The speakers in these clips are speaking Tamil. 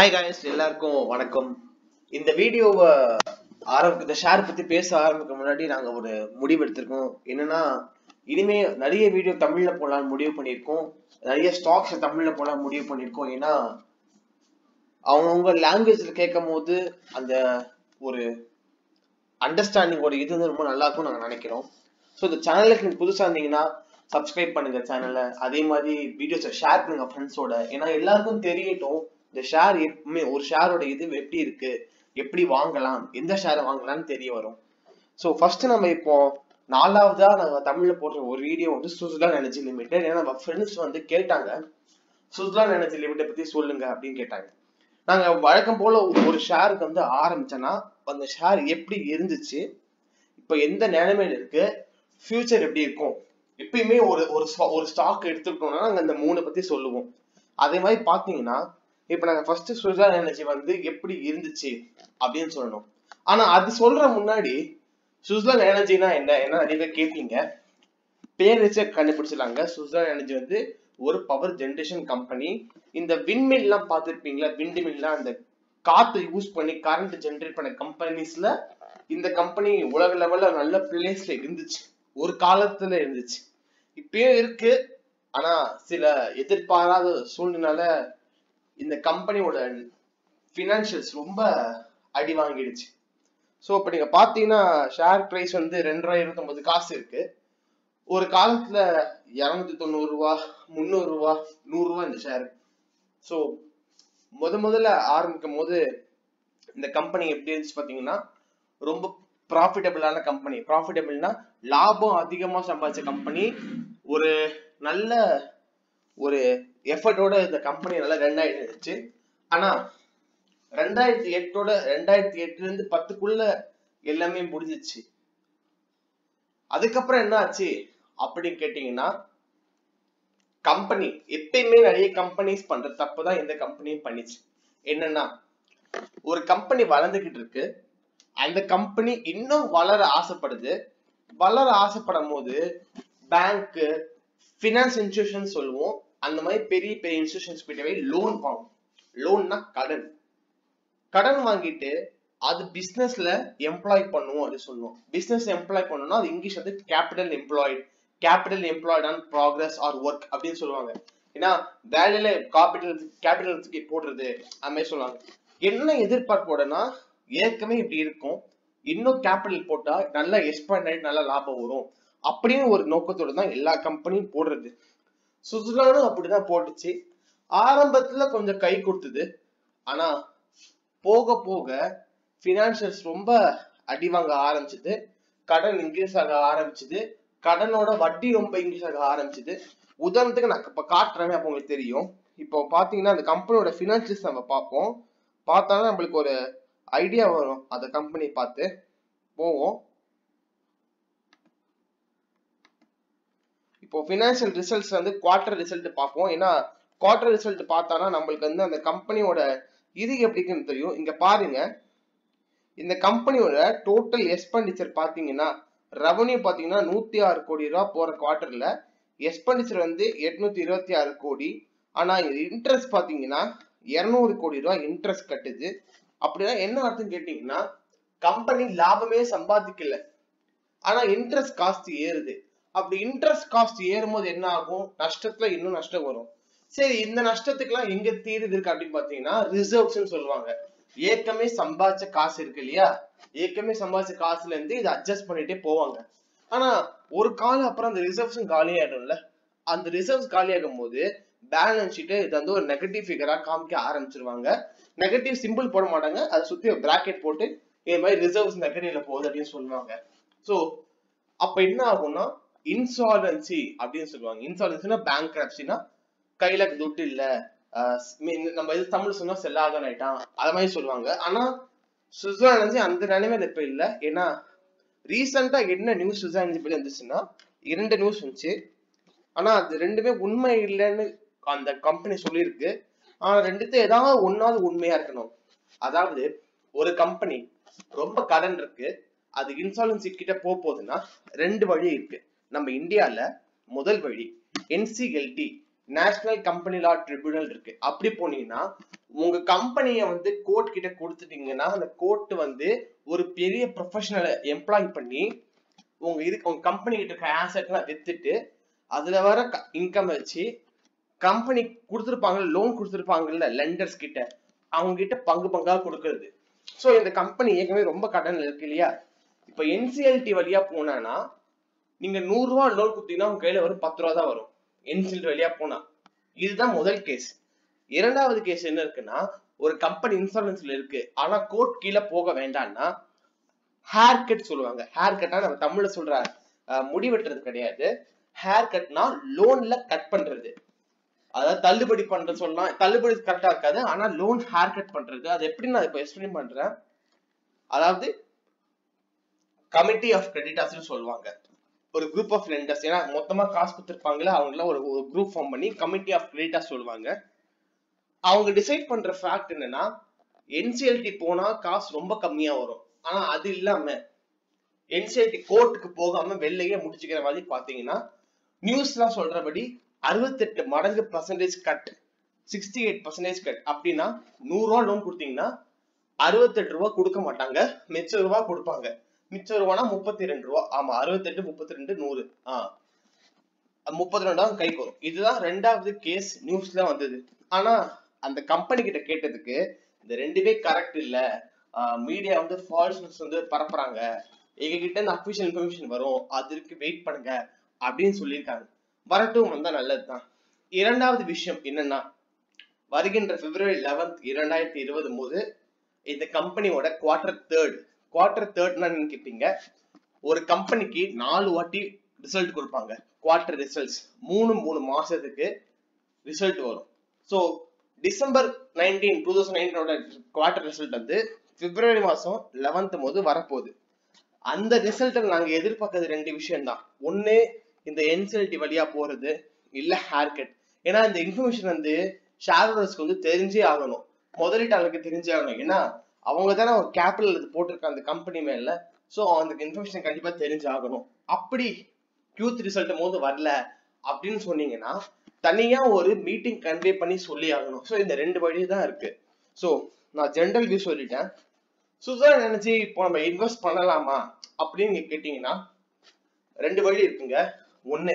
ஹாய் காய்ஸ் எல்லாருக்கும் வணக்கம் இந்த வீடியோவை ஆரம்பிக்க இந்த ஷேர் பத்தி பேச ஆரம்பிக்க முன்னாடி நாங்க ஒரு முடிவு எடுத்திருக்கோம் என்னன்னா இனிமே நிறைய வீடியோ தமிழ்ல போடலாம்னு முடிவு பண்ணியிருக்கோம் நிறைய ஸ்டாக்ஸ் தமிழ்ல போடலாம் முடிவு பண்ணியிருக்கோம் ஏன்னா அவங்கவுங்க லாங்குவேஜ்ல கேட்கும் போது அந்த ஒரு அண்டர்ஸ்டாண்டிங் ஒரு இது வந்து ரொம்ப நல்லா இருக்கும் நாங்க நினைக்கிறோம் ஸோ இந்த சேனலுக்கு நீங்க புதுசா இருந்தீங்கன்னா சப்ஸ்கிரைப் பண்ணுங்க சேனலை அதே மாதிரி வீடியோஸை ஷேர் பண்ணுங்க ஃப்ரெண்ட்ஸோட ஏன்னா எல்லாருக்கும் தெரியட்டும் இந்த ஷேர் எப்பவுமே ஒரு ஷேரோட இது எப்படி இருக்கு எப்படி வாங்கலாம் எந்த ஷேரை வாங்கலாம்னு தெரிய வரும் ஸோ ஃபர்ஸ்ட் நம்ம இப்போ நாலாவதா நாங்க தமிழ்ல போடுற ஒரு வீடியோ வந்து சுசுலான் எனர்ஜி லிமிடெட் ஏன்னா நம்ம ஃப்ரெண்ட்ஸ் வந்து கேட்டாங்க சுசுலான் எனர்ஜி லிமிடெட் பத்தி சொல்லுங்க அப்படின்னு கேட்டாங்க நாங்க வழக்கம் போல ஒரு ஷேருக்கு வந்து ஆரம்பிச்சோன்னா அந்த ஷேர் எப்படி இருந்துச்சு இப்போ எந்த நிலைமையில இருக்கு ஃபியூச்சர் எப்படி இருக்கும் எப்பயுமே ஒரு ஒரு ஸ்டா- ஒரு ஸ்டாக் எடுத்துக்கிட்டோம்னா நாங்க இந்த மூணு பத்தி சொல்லுவோம் அதே மாதிரி பாத்தீங்கன்னா இப்ப நாங்க ஃபர்ஸ்ட் சுஜான் எனர்ஜி வந்து எப்படி இருந்துச்சு அப்படின்னு சொல்லணும் ஆனா அது சொல்ற முன்னாடி சுஜலான் எனர்ஜினா என்ன என்ன நிறைய பேர் கேட்பீங்க பேர் வச்சு கண்டுபிடிச்சிடலாங்க சுஜலான் எனர்ஜி வந்து ஒரு பவர் ஜெனரேஷன் கம்பெனி இந்த விண்மில் எல்லாம் பார்த்திருப்பீங்களா விண்ட் மில்லாம் அந்த காத்து யூஸ் பண்ணி கரண்ட் ஜெனரேட் பண்ண கம்பெனிஸ்ல இந்த கம்பெனி உலக லெவல்ல நல்ல பிளேஸ்ல இருந்துச்சு ஒரு காலத்துல இருந்துச்சு இப்பயும் இருக்கு ஆனா சில எதிர்பாராத சூழ்நிலை இந்த கம்பெனியோட ஃபினான்ஷியல்ஸ் ரொம்ப அடி வாங்கிடுச்சு ஸோ இப்போ நீங்க பாத்தீங்கன்னா ஷேர் பிரைஸ் வந்து ரெண்டாயிரம் இருபத்தொன்பது காசு இருக்கு ஒரு காலத்துல இருநூத்தி தொண்ணூறு ரூபா முந்நூறு ரூபா நூறு ரூபா இந்த ஷேர் ஸோ முத முதல்ல ஆரம்பிக்கும் போது இந்த கம்பெனி எப்படி இருந்துச்சு பாத்தீங்கன்னா ரொம்ப ப்ராஃபிட்டபிளான கம்பெனி ப்ராஃபிட்டபிள்னா லாபம் அதிகமா சம்பாதிச்ச கம்பெனி ஒரு நல்ல ஒரு எஃபர்ட்டோட இந்த கம்பெனி நல்லா ரன் ஆயிட்டு இருந்துச்சு ஆனா ரெண்டாயிரத்தி எட்டோட ரெண்டாயிரத்தி எட்டுல இருந்து பத்துக்குள்ள எல்லாமே முடிஞ்சிச்சு அதுக்கப்புறம் என்ன ஆச்சு அப்படின்னு கேட்டீங்கன்னா கம்பெனி எப்பயுமே நிறைய கம்பெனிஸ் பண்ற தப்பு தான் இந்த கம்பெனியும் பண்ணிச்சு என்னன்னா ஒரு கம்பெனி வளர்ந்துகிட்டு இருக்கு அந்த கம்பெனி இன்னும் வளர ஆசைப்படுது வளர ஆசைப்படும் போது பேங்க் ஃபினான்ஸ் இன்ஸ்டிடியூஷன் சொல்லுவோம் அந்த மாதிரி பெரிய பெரிய இன்ஸ்டிடியூஷன்ஸ் கிட்டவே லோன் வாங்கும் லோன்னா கடன் கடன் வாங்கிட்டு அது பிசினஸ்ல எம்ப்ளாய் பண்ணுவோம் அப்படின்னு சொல்லுவோம் பிசினஸ் எம்ப்ளாய் பண்ணணும்னா அது இங்கிலீஷ் வந்து capital employed capital employed on progress or work அப்படின்னு சொல்லுவாங்க ஏன்னா வேலையில கேபிட்டல் கேபிட்டல் போடுறது அது மாதிரி சொல்லுவாங்க என்ன எதிர்பார்ப்போடனா ஏற்கனவே இப்படி இருக்கும் இன்னும் கேபிட்டல் போட்டா நல்லா எக்ஸ்பேண்ட் ஆகி நல்ல லாபம் வரும் அப்படின்னு ஒரு நோக்கத்தோட தான் எல்லா கம்பெனியும் போடுறது சுசுலானும் அப்படிதான் போட்டுச்சு ஆரம்பத்துல கொஞ்சம் கை கொடுத்தது ஆனா போக போக பினான்சியல்ஸ் ரொம்ப அடி வாங்க ஆரம்பிச்சது கடன் இன்க்ரீஸ் ஆக ஆரம்பிச்சது கடனோட வட்டி ரொம்ப இன்க்ரீஸ் ஆக ஆரம்பிச்சது உதாரணத்துக்கு நான் இப்ப காட்டுறேன் அப்போ உங்களுக்கு தெரியும் இப்போ பாத்தீங்கன்னா அந்த கம்பெனியோட பினான்சியல்ஸ் நம்ம பார்ப்போம் பார்த்தோம்னா நம்மளுக்கு ஒரு ஐடியா வரும் அந்த கம்பெனி பார்த்து போவோம் இப்போ ஃபினான்ஷியல் ரிசல்ட்ஸ் வந்து குவார்டர் ரிசல்ட் பார்ப்போம் ஏன்னா குவார்டர் ரிசல்ட் பார்த்தானா நம்மளுக்கு வந்து அந்த கம்பெனியோட இது எப்படின்னு தெரியும் இங்க பாருங்க இந்த கம்பெனியோட டோட்டல் எக்ஸ்பெண்டிச்சர் பாத்தீங்கன்னா ரெவன்யூ பாத்தீங்கன்னா நூத்தி ஆறு கோடி ரூபாய் போற குவார்டர்ல எக்ஸ்பெண்டிச்சர் வந்து எட்நூத்தி இருபத்தி ஆறு கோடி ஆனா இன்ட்ரெஸ்ட் பாத்தீங்கன்னா இருநூறு கோடி ரூபாய் இன்ட்ரெஸ்ட் கட்டுது அப்படின்னா என்ன அர்த்தம் கேட்டீங்கன்னா கம்பெனி லாபமே சம்பாதிக்கல ஆனா இன்ட்ரெஸ்ட் காஸ்ட் ஏறுது அப்படி இன்ட்ரெஸ்ட் காஸ்ட் ஏறும்போது என்ன ஆகும் நஷ்டத்துல இன்னும் நஷ்டம் வரும் சரி இந்த நஷ்டத்துக்குலாம் எங்க தீருது இருக்கு அப்படின்னு பாத்தீங்கன்னா ரிசர்வ்ஸ் சொல்லுவாங்க ஏற்கனவே சம்பாதிச்ச காசு இருக்கு இல்லையா ஏற்கனவே சம்பாதிச்ச காசுல இருந்து இதை அட்ஜஸ்ட் பண்ணிட்டே போவாங்க ஆனா ஒரு காலம் அப்புறம் அந்த ரிசர்வ்ஸும் காலியாயிடும்ல அந்த ரிசர்வ்ஸ் காலியாகும் போது பேலன்ஸ் ஷீட் இது வந்து ஒரு நெகட்டிவ் ஃபிகரா காமிக்க ஆரம்பிச்சிருவாங்க நெகட்டிவ் சிம்பிள் போட மாட்டாங்க அதை சுத்தி ஒரு பிராக்கெட் போட்டு இது மாதிரி ரிசர்வ்ஸ் நெகட்டிவ்ல போகுது அப்படின்னு சொல்லுவாங்க சோ அப்ப என்ன ஆகும்னா இன்சால்வன்சி அப்படின்னு சொல்லுவாங்க இன்சால்வன்சினா பேங்க் கையில துட்டு இல்ல ஆஹ் மீன் நம்ம இது தமிழ் சொன்னா செல்லாதன் ஆயிட்டான் அது மாதிரி சொல்லுவாங்க ஆனா சுவிட்சர்லாந்து அந்த நிலைமையில இப்ப இல்ல ஏன்னா ரீசெண்டா என்ன நியூஸ் சுவிட்சர்லாந்து பத்தி வந்துச்சுன்னா இரண்டு நியூஸ் வந்துச்சு ஆனா அது ரெண்டுமே உண்மை இல்லைன்னு அந்த கம்பெனி சொல்லியிருக்கு ஆனா ரெண்டுத்து ஏதாவது ஒன்னாவது உண்மையா இருக்கணும் அதாவது ஒரு கம்பெனி ரொம்ப கடன் இருக்கு அது இன்சாலன்சி கிட்ட போக போகுதுன்னா ரெண்டு வழி இருக்கு நம்ம இந்தியால முதல் வழி NCLT national company law tribunal இருக்கு அப்படி போனீங்கன்னா உங்க கம்பெனியை வந்து கோர்ட் கிட்ட கொடுத்துட்டீங்கன்னா அந்த கோர்ட் வந்து ஒரு பெரிய ப்ரொஃபஷனலை எம்ப்ளாய் பண்ணி உங்க இதுக்கு உங்க கம்பெனி கிட்ட இருக்க ஆசெட்லாம் வித்துட்டு அதுல வர இன்கம் வச்சு கம்பெனி கொடுத்துருப்பாங்க லோன் கொடுத்துருப்பாங்கல்ல லெண்டர்ஸ் கிட்ட அவங்க கிட்ட பங்கு பங்கா கொடுக்கறது சோ இந்த கம்பெனி ஏற்கனவே ரொம்ப கடன் இருக்கு இல்லையா இப்ப என்சிஎல்டி வழியா போனானா நீங்க நூறு ரூபா லோன் கொடுத்தீங்கன்னா உங்க கையில வரும் பத்து ரூபா தான் வரும் என்சிஎல்டி வழியா போனா இதுதான் முதல் கேஸ் இரண்டாவது கேஸ் என்ன இருக்குன்னா ஒரு கம்பெனி இன்சூரன்ஸ்ல இருக்கு ஆனா கோர்ட் கீழே போக வேண்டாம்னா ஹேர் கட் சொல்லுவாங்க ஹேர் கட்னா நம்ம தமிழ்ல சொல்ற அஹ், முடி வெட்டுறது கிடையாது ஹேர் கட்னா லோன்ல கட் பண்றது அதாவது தள்ளுபடி பண்றது சொல்லலாம் தள்ளுபடி கரெக்டா இருக்காது ஆனா லோன் ஹேர் கட் பண்றது அது எப்படி நான் இப்ப எக்ஸ்பிளைன் பண்றேன் அதாவது கமிட்டி ஆஃப் கிரெடிட்டர்ஸ்னு சொல்லுவாங்க ஒரு குரூப் ஆஃப் லெண்டர்ஸ் ஏன்னா மொத்தமா காசு கொடுத்துருப்பாங்களே அவங்கள ஒரு ஒரு குரூப் ஃபார்ம் பண்ணி கமிட்டி ஆஃப் கிரெடிட்டர்ஸ் சொல்லுவாங்க அவங்க டிசைட் பண்ற ஃபேக்ட் என்னன்னா என்சிஎல்டி போனா காசு ரொம்ப கம்மியா வரும் ஆனா அது இல்லாம என்சிஎல்டி கோர்ட்டுக்கு போகாம வெளிலையே முடிச்சுக்கிற மாதிரி பாத்தீங்கன்னா நியூஸ்லாம் சொல்றபடி அறுபத்தெட்டு மடங்கு percentage cut sixty eight percentage cut அப்படின்னா நூறு ரூபா லோன் கொடுத்தீங்கன்னா அறுபத்தெட்டு ரூபா கொடுக்க மாட்டாங்க மிச்ச ரூபா கொடுப்பாங்க மிச்ச ரூபானா முப்பத்தி ரெண்டு ரூபா ஆமா அறுபத்தெட்டு முப்பத்தி ரெண்டு நூறு ஆஹ் முப்பத்தி ரெண்டாவது கைக்கு வரும் இதுதான் ரெண்டாவது கேஸ் நியூஸ்ல வந்தது ஆனா அந்த கம்பெனி கிட்ட கேட்டதுக்கு இந்த ரெண்டுமே கரெக்ட் இல்ல மீடியா வந்து ஃபால்ஸ் நியூஸ் வந்து பரப்புறாங்க எங்க கிட்ட இந்த அபிஷியல் இன்ஃபர்மேஷன் வரும் அதற்கு வெயிட் பண்ணுங்க அப்படின்னு சொல்லியிருக்காங்க வரட்டும் வந்தா நல்லதுதான் இரண்டாவது விஷயம் என்னன்னா வருகின்ற பிப்ரவரி லெவன்த் இரண்டாயிரத்தி இருபது போது இந்த கம்பெனியோட குவார்டர் தேர்ட் குவார்டர் தேர்ட்னா நீங்க கேட்பீங்க ஒரு கம்பெனிக்கு நாலு வாட்டி ரிசல்ட் கொடுப்பாங்க குவார்டர் ரிசல்ட்ஸ் மூணு மூணு மாசத்துக்கு ரிசல்ட் வரும் so December nineteen two thousand நைன்டீனோட குவார்டர் ரிசல்ட் வந்து பிப்ரவரி மாசம் லெவன்த் போது வரப்போகுது அந்த ரிசல்ட்டை நாங்க எதிர்பார்க்கறது ரெண்டு விஷயம் தான் ஒண்ணு இந்த என்சிஎல்டி வழியா போறது இல்ல ஹேர் கட் ஏன்னா இந்த இன்ஃபர்மேஷன் வந்து ஷேர்ஹோல்டர்ஸ்க்கு வந்து தெரிஞ்சே ஆகணும் முதலீட்டாளருக்கு தெரிஞ்சே ஆகணும் ஏன்னா அவங்க தானே ஒரு கேபிட்டல் இது போட்டிருக்காங்க அந்த கம்பெனி மேல சோ அந்த இன்ஃபர்மேஷன் கண்டிப்பா தெரிஞ்சு ஆகணும் அப்படி யூத் ரிசல்ட் போது வரல அப்படின்னு சொன்னீங்கன்னா தனியா ஒரு மீட்டிங் கன்வே பண்ணி சொல்லி ஆகணும் சோ இந்த ரெண்டு வழி தான் இருக்கு சோ நான் ஜென்ரல் வியூ சொல்லிட்டேன் சுதா நினைச்சு இப்போ நம்ம இன்வெஸ்ட் பண்ணலாமா அப்படின்னு நீங்க கேட்டீங்கன்னா ரெண்டு வழி இருக்குங்க ஒண்ணு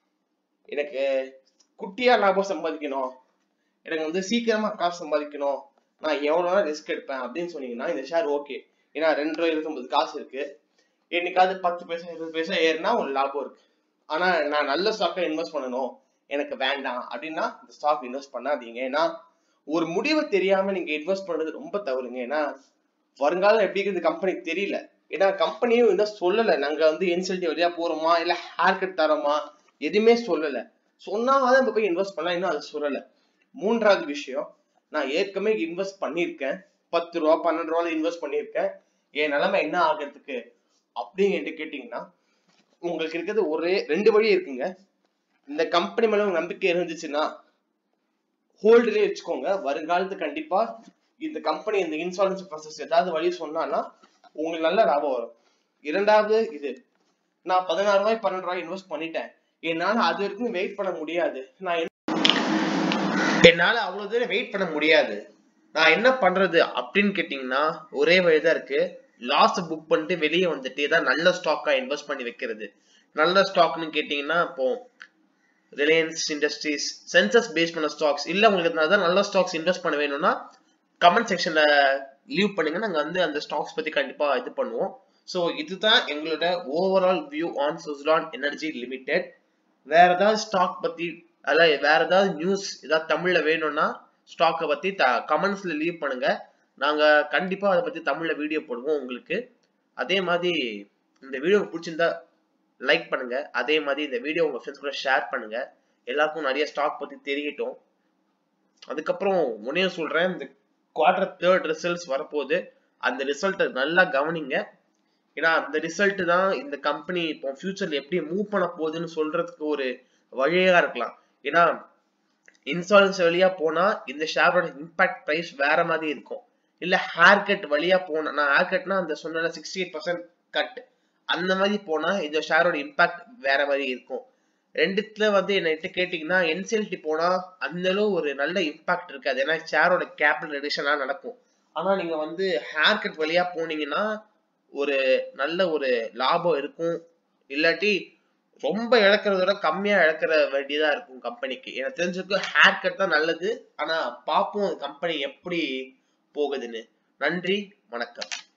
எனக்கு குட்டியா லாபம் சம்பாதிக்கணும் எனக்கு வந்து சீக்கிரமா காசு சம்பாதிக்கணும் நான் எவ்வளவு ரிஸ்க் எடுப்பேன் அப்படின்னு சொன்னீங்கன்னா இந்த ஷேர் ஓகே ஏன்னா ரெண்டு ரூபா இருபத்தொன்பது காசு இருக்கு என்னைக்காவது பத்து பைசா இருபது பைசா ஏறினா ஒரு லாபம் இருக்கு ஆனா நான் நல்ல ஸ்டாக்கை இன்வெஸ்ட் பண்ணணும் எனக்கு வேண்டாம் அப்படின்னா இந்த ஸ்டாக் இன்வெஸ்ட் பண்ணாதீங்க ஏன்னா ஒரு முடிவு தெரியாம நீங்க இன்வெஸ்ட் பண்றது ரொம்ப தவறுங்க ஏன்னா வருங்காலம் எப்படி இருக்குது கம்பெனிக்கு தெரியல ஏன்னா கம்பெனியும் இன்னும் சொல்லல நாங்க வந்து என்சிஎல்டி வழியா போறோமா இல்ல ஹேர் கட் தரோமா எதுவுமே சொல்லல சொன்னாதான் இப்ப போய் இன்வெஸ்ட் பண்ணலாம் இன்னும் அது சொல்லல மூன்றாவது விஷயம் நான் ஏற்கனவே இன்வெஸ்ட் பண்ணியிருக்கேன் பத்து ரூபா பன்னெண்டு ரூபால இன்வெஸ்ட் பண்ணியிருக்கேன் என் நிலைமை என்ன ஆகிறதுக்கு அப்படின்னு என்கிட்ட கேட்டீங்கன்னா உங்களுக்கு இருக்கிறது ஒரே ரெண்டு வழி இருக்குங்க இந்த கம்பெனி மேல உங்களுக்கு நம்பிக்கை இருந்துச்சுன்னா ஹோல்டுலயே வச்சுக்கோங்க வருங்காலத்து கண்டிப்பா இந்த கம்பெனி இந்த இன்சூரன்ஸ் ப்ராசஸ் ஏதாவது வழி சொன்னான்னா உங்களுக்கு நல்ல லாபம் வரும் இரண்டாவது இது நான் பதினாறு ரூபாய் பன்னெண்டு ரூபாய் இன்வெஸ்ட் பண்ணிட்டேன் என்னால அது வரைக்கும் வெயிட் பண்ண முடியாது நான் என்ன- என்னால அவ்வளவு தூரம் வெயிட் பண்ண முடியாது நான் என்ன பண்றது அப்படின்னு கேட்டீங்கன்னா ஒரே வழிதான் இருக்கு லாஸ் புக் பண்ணிட்டு வெளியே வந்துட்டு ஏதாவது நல்ல ஸ்டாக்கா இன்வெஸ்ட் பண்ணி வைக்கிறது நல்ல ஸ்டாக்னு கேட்டீங்கன்னா இப்போ ரிலையன்ஸ் இண்டஸ்ட்ரீஸ் சென்சஸ் பேஸ் பண்ண ஸ்டாக்ஸ் இல்ல உங்களுக்கு அதான் நல்ல ஸ்டாக்ஸ் இன்வெஸ்ட் பண்ண வேணும்னா கமெண்ட் செக்ஷன்ல லீவ் பண்ணுங்க நாங்க வந்து அந்த ஸ்டாக்ஸ் பத்தி கண்டிப்பா இது பண்ணுவோம் ஸோ இதுதான் எங்களோட overall view on Suzlon energy limited வேற ஏதாவது ஸ்டாக் பத்தி அல்ல வேற ஏதாவது நியூஸ் ஏதாவது தமிழ்ல வேணும்னா ஸ்டாக்கை பத்தி கமெண்ட்ஸ்ல லீவ் பண்ணுங்க நாங்க கண்டிப்பா அதை பத்தி தமிழ்ல வீடியோ போடுவோம் உங்களுக்கு அதே மாதிரி இந்த வீடியோ பிடிச்சிருந்தா லைக் பண்ணுங்க அதே மாதிரி இந்த வீடியோ உங்க ஃப்ரெண்ட்ஸ் கூட ஷேர் பண்ணுங்க எல்லாருக்கும் நிறைய ஸ்டாக் பத்தி தெரியட்டும் அதுக்கப்புறம் முனையும் சொல்றேன் இந்த குவார்டர் தேர்ட் ரிசல்ட்ஸ் வரப்போகுது அந்த ரிசல்ட்டை நல்லா கவனிங்க ஏன்னா அந்த ரிசல்ட் தான் இந்த கம்பெனி இப்போ ஃபியூச்சர்ல எப்படி மூவ் பண்ண போகுதுன்னு சொல்றதுக்கு ஒரு வழியா இருக்கலாம் ஏன்னா இன்சூரன்ஸ் வழியா போனா இந்த ஷேரோட இம்பாக்ட் பிரைஸ் வேற மாதிரி இருக்கும் இல்ல ஹேர் கட் வழியா போனா நான் ஹேர் கட்னா அந்த சொன்ன சிக்ஸ்டி எயிட் பர்சன்ட் கட் அந்த மாதிரி போனா இந்த ஷேரோட இம்பாக்ட் வேற மாதிரி இருக்கும் ரெண்டுத்துல வந்து என்கிட்ட கேட்டீங்கன்னா என்சிஎல்டி போனா அந்த அளவு ஒரு நல்ல இம்பாக்ட் இருக்காது ஏன்னா ஷேரோட கேபிட்டல் ரெடிஷன்லாம் நடக்கும் ஆனா நீங்க வந்து ஹேர் கட் வழியா போனீங்கன்னா ஒரு நல்ல ஒரு லாபம் இருக்கும் இல்லாட்டி ரொம்ப இழக்கிறத விட கம்மியா இழக்கிற வேண்டியதா இருக்கும் கம்பெனிக்கு எனக்கு தெரிஞ்சுக்கு ஹேர் கட் தான் நல்லது ஆனா பார்ப்போம் கம்பெனி எப்படி போகுதுன்னு நன்றி வணக்கம்